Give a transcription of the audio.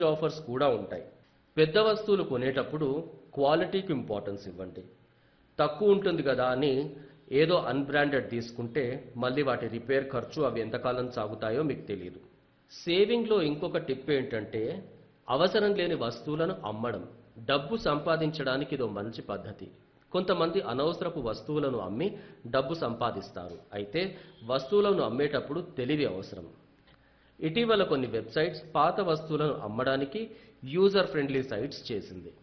offers కూడా ఉంటాయి పెద్ద వస్తువులు కొనేటప్పుడు క్వాలిటీకి ఇంపార్టెన్స్ ఇవ్వండి తక్కువ ఉంటుంది కదా అని ఏదో అన్బ్రాండెడ్ తీసుకుంటే మళ్ళీ వాటి రిపేర్ ఖర్చు అవి ఎంతకాలం సాగుతాయో మీకు తెలియదు సేవింగ్లో ఇంకొక టిప్ ఏంటంటే అవసరం లేని వస్తువులను అమ్మడం డబ్బు సంపాదించడానికి ఇదో మంచి పద్ధతి కొంతమంది అనవసరపు వస్తువులను అమ్మి డబ్బు సంపాదిస్తారు అయితే వస్తువులను అమ్మేటప్పుడు తెలివి అవసరం ఇటీవల కొన్ని వెబ్సైట్స్ పాత వస్తువులను అమ్మడానికి యూజర్ ఫ్రెండ్లీ సైట్స్ చేసింది